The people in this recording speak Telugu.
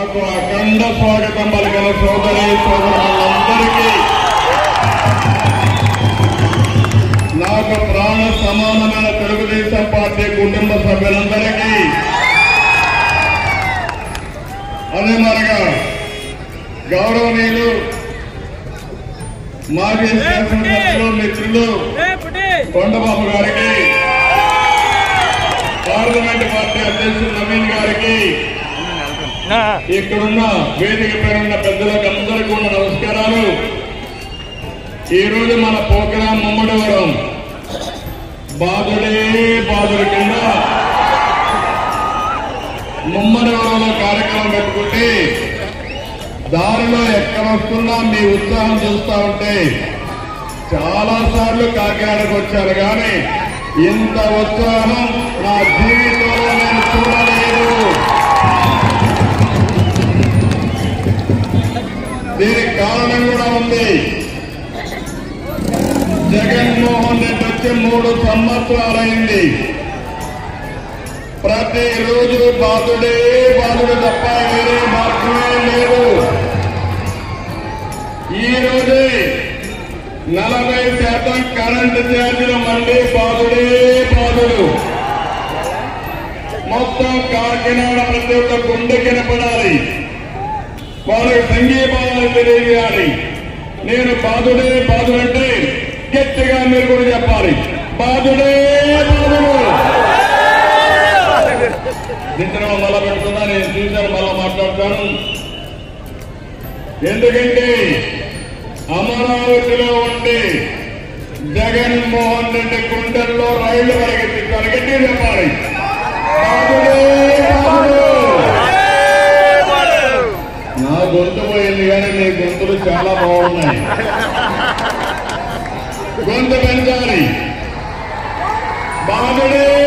నాకు అఖండ స్వాగతం పలికిన సోదరి సోదరులందరికీ నాకు ప్రాణ సమానమైన తెలుగుదేశం పార్టీ కుటుంబ సభ్యులందరికీ అదే మరిగా గౌరవనీయులు మాజీ శాసనసభ్యులు మిత్రులు కొండబాబు గారికి పార్లమెంట్ పార్టీ అధ్యక్షులు నవీన్ గారికి ఇక్కడున్న వేదిక పేరున్న పెద్దలకు అందరికీ ఉన్న నమస్కారాలు ఈ రోజు మన ప్రోగ్రాం ముమ్మడివరం బాధుడే బాధుడి కింద ముమ్మడివరంలో కార్యక్రమం పెట్టుకుంటే దారిలో ఎక్కడ వస్తున్నా మీ ఉత్సాహం చూస్తా ఉంటే చాలా సార్లు కాకినాడకు వచ్చారు కానీ ఇంత ఉత్సాహం నా జీవితంలో నేను చూడలేదు దీనికి కారణం కూడా ఉంది జగన్మోహన్ రెడ్డి వచ్చి మూడు సంవత్సరాలైంది ప్రతిరోజు బాధుడే బాధుడు తప్ప వేరే మార్గమే లేదు ఈ రోజే నలభై శాతం కరెంటు ఛార్జీలు మళ్ళీ బాధుడే బాధుడు మొత్తం కాకినాడ ప్రతి ఒక్క గుండె కనపడాలి వాళ్ళకి సంఘీభావాలు తెలియజేయాలి నేను బాధుడే బాధుడంటే గట్టిగా మీరు కూడా చెప్పాలి బాధుడే బాధుడు నిద్ర మళ్ళా పెడుతున్నా నేను చూశాను మళ్ళా మాట్లాడతాను ఎందుకంటే అమరావతిలో ఉండి జగన్మోహన్ రెడ్డి గుండెల్లో రైళ్లు పరిగెత్తించాలి గట్టి చెప్పాలి బాధుడే బాధుడు నా గొంతు పోయింది కానీ మీ గొంతులు చాలా బాగున్నాయి గొంతు పెంచాలి బాధుడే